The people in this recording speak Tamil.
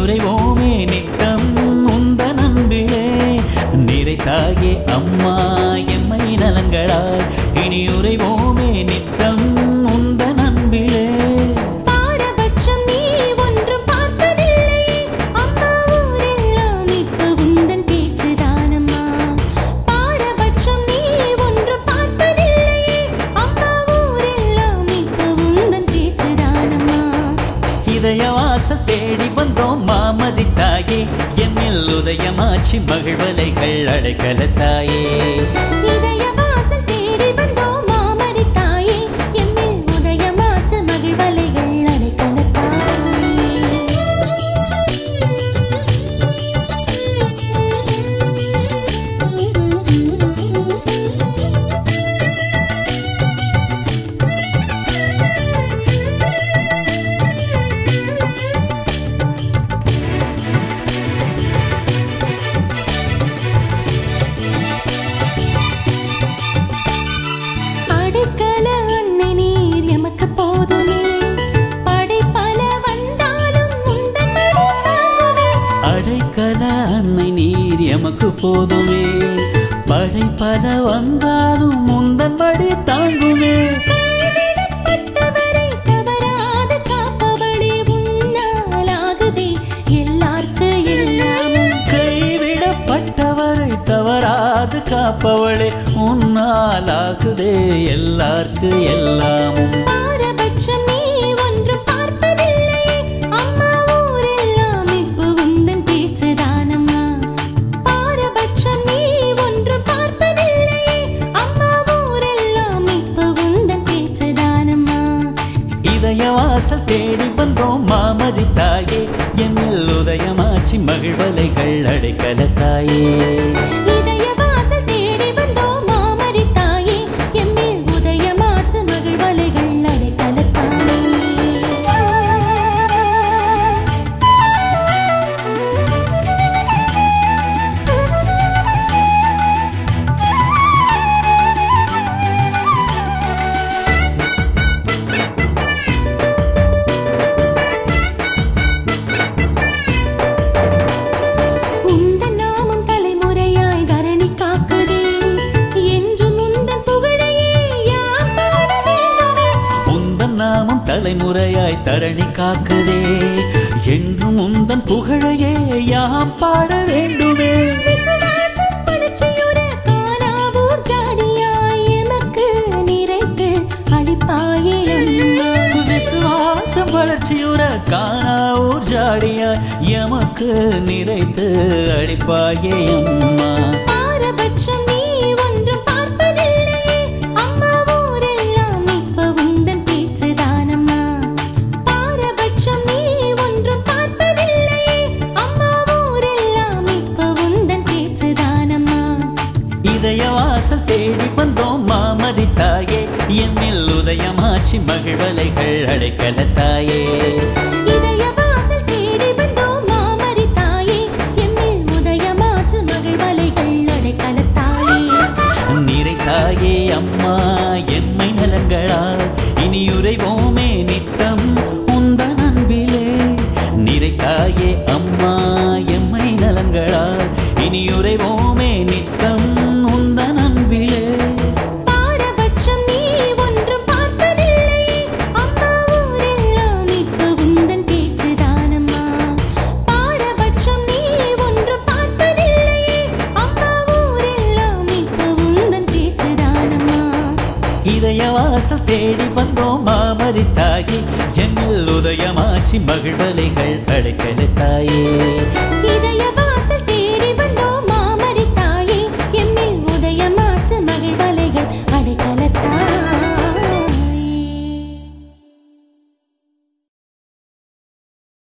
உறைவோமே நித்தம் உந்த நண்பிலே நிறைத்தாயே அம்மா எம்மை நலங்களாய் இனி உறைவோமே நித்தம் உந்த நண்பிலே பாரபட்சம் நீ ஒன்றும் பார்ப்பதில்லை அம்மா ஊரெல்லாம் இப்ப உந்தன் பேச்சுதானம்மா பாரபட்சம் நீ ஒன்றும் பார்ப்பதில்லை அம்மா ஊரெல்லாம் இப்ப உந்தன் பேச்சுதானம்மா இதய வாசல் தேடி வந்தோம் மாமதி தாயே என்னில் உதயமாட்சி மகிழ்வலைகள் அடைக்கல தாயே இதய வாசல் தேடி வந்தோம் மாமரி தாயே எம்மில் உதயமாச்ச மகிழ்வலைகள் அடைக்கலத்தாயே அடைக்கல அன்னை நீர் எமக்கு போதுமே படைப்பல வந்தாலும் முந்தன் மடி தாங்குவே அடைக்கல அன்னை நீர் எமக்கு போதுமே படை பல வந்தாலும் முந்தன் படி தாங்குமே கைவிடப்பட்டவரை தவறாது காப்பவளே உன்னாலாகுதே எல்லார்க்கு எல்லாமும் கைவிடப்பட்டவரை தவறாது காப்பவளே உன்னாலாகுதே எல்லார்க்கு எல்லாமும் பாரபட்சம் நீ ஒன்றும் பார்ப்பதில்லை அம்மா ஊரெல்லாம் இப்ப உந்தன் பேச்சுதானம்மா பாரபட்சம் நீ ஒன்றும் பார்ப்பதில்லை அம்மா ஊரெல்லாம் இப்ப உந்தன் பேச்சுதானம்மா இதய வாசல் தேடி வந்தோம் மாமதி தாயே என்னில் உதயமாட்சி மகிழ்வலைகள் அடைக்கல தாயே இதய வாசல் தேடி வந்தோம் மாமரி தாயே எம்மில் உதயமாச்ச மகிழ்வலைகள் அடைக்கலத்தானே உந்தன் நாமம் தலைமுறையாய் தரணி காக்குதே என்று முந்தன் புகழையே யாம் பாட வேண்டுமே உந்தன் நாமம் தலைமுறையாய் தரணி காக்குதே என்றும் உந்தன் புகழையே யாம் பாட வேண்டுமே விசுவாசம் வளர்ச்சியுற காணாவூர் ஜாடியாய் எமக்கு நிறைத்து அளிப்பாயே அம்மா விசுவாசம் வளர்ச்சியுற காணாவூர் ஜாடியாய் எமக்கு நிறைத்து அடிப்பாயே அம்மா பாரபட்சம் நீ ஒன்றும் பார்ப்பதில்லை அம்மா ஊரெல்லாம் இப்ப உந்தன் பேச்சுதானம்மா பாரபட்சம் நீ ஒன்றும் பார்ப்பதில்லை அம்மா ஊரெல்லாம் இப்ப உந்தன் பேச்சுதானம்மா இதய வாசல் தேடி வந்தோம் மாமதி தாயே என்னில் உதயமாட்சி மகிழ்வலைகள் அடைக்கல தாயே இதய வாசல் தேடி வந்தோம் மாமரி தாயே எம்மில் உதயமாச்சு மகிழ்வலைகள் அடைக்கலத்தாயே நிறைத்தாயே அம்மா எம்மை நலங்களால் இனி உறைவோமே நித்தம் உந்தன் அன்பிலே நிறைத்தாயே அம்மா எம்மை நலங்களால் இனி உறைவோமே நித்தம் உந்தன் அன்பிலே பாரபட்சம் நீ ஒன்றும் பார்ப்பதில்லை அம்மா ஊரெல்லாம் இப்ப உந்தன் பேச்சுதானம்மா பாரபட்சம் நீ ஒன்றும் பார்ப்பதில்லை அம்மா ஊரெல்லாம் இப்ப உந்தன் பேச்சுதானம்மா இதய வாசல் தேடி வந்தோம் மாமரி தாயே என்னில் உதயமாட்சி மகிழ்வலைகள் அடைக்கல தாயே இதய